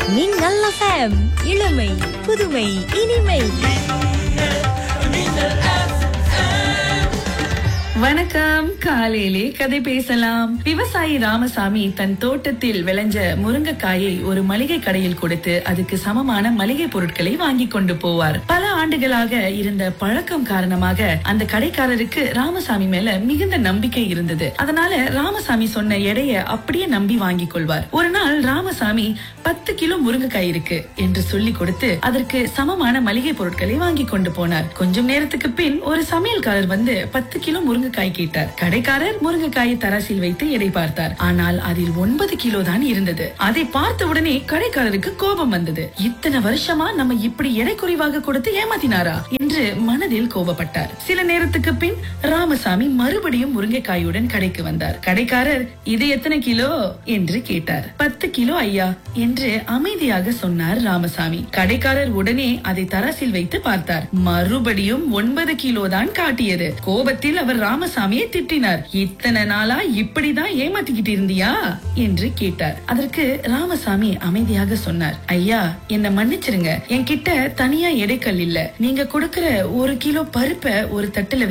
மின்னல் எஃப்எம் இளமை புதுமை இனிமை வணக்கம் காலையிலே கதை பேசலாம் விவசாயி ராமசாமி தன் தோட்டத்தில் விளைஞ்ச முருங்கைக்காயை ஒரு மளிகை கடையில் கொடுத்து அதுக்கு சமமான மளிகை பொருட்களை வாங்கி கொண்டு போவார் பல ஆண்டுகளாக இருந்த பழக்கம் காரணமாக அந்த கடைக்காரருக்கு ராமசாமி மேல மிகுந்த நம்பிக்கை இருந்தது அதனால ராமசாமி சொன்ன எடைய அப்படியே நம்பி வாங்கிக் கொள்வார் ஒரு நாள் ராமசாமி பத்து கிலோ முருங்கைக்காய் இருக்கு என்று சொல்லி கொடுத்து அதற்கு சமமான மளிகை பொருட்களை வாங்கி கொண்டு போனார் கொஞ்சம் நேரத்துக்கு பின் ஒரு சமையல்காரர் வந்து பத்து கிலோ முருங்கைக்காய் கேட்டார் கடைக்காரர் முருங்கைக்காயை தராசில் வைத்து எடை பார்த்தார் ஆனால் அதில் ஒன்பது கிலோ தான் இருந்தது அதை பார்த்த உடனே கடைக்காரருக்கு கோபம் வந்தது இத்தனை வருஷமா நம்ம இப்படி எடை குறைவாக கொடுத்து ஏமாத்தினாரா என்று மனதில் கோபப்பட்டார் சில நேரத்துக்கு பின் ராமசாமி மறுபடியும் முருங்கைக்காயுடன் கடைக்கு வந்தார் கடைக்காரர் இது எத்தனை கிலோ என்று கேட்டார் பத்து கிலோ ஐயா என்று அமைதியாக சொன்னார் ராமசாமி கடைக்காரர் உடனே அதை தராசில் வைத்து பார்த்தார் மறுபடியும் ஒன்பது கிலோ தான் காட்டியது கோபத்தில் அவர் ராமசாமியை திட்டினார் இத்தனை நாளா இப்படிதான் ஏமாத்திக்கிட்டு இருந்தியா என்று கேட்டார் அதற்கு ராமசாமி அமைதியாக சொன்னார் ஐயா என்ன மன்னிச்சிருங்க என்கிட்ட தனியா எடைக்கல் இல்ல நீங்க கொடுக்கிற ஒரு கிலோ பருப்பை ஒரு தட்டுல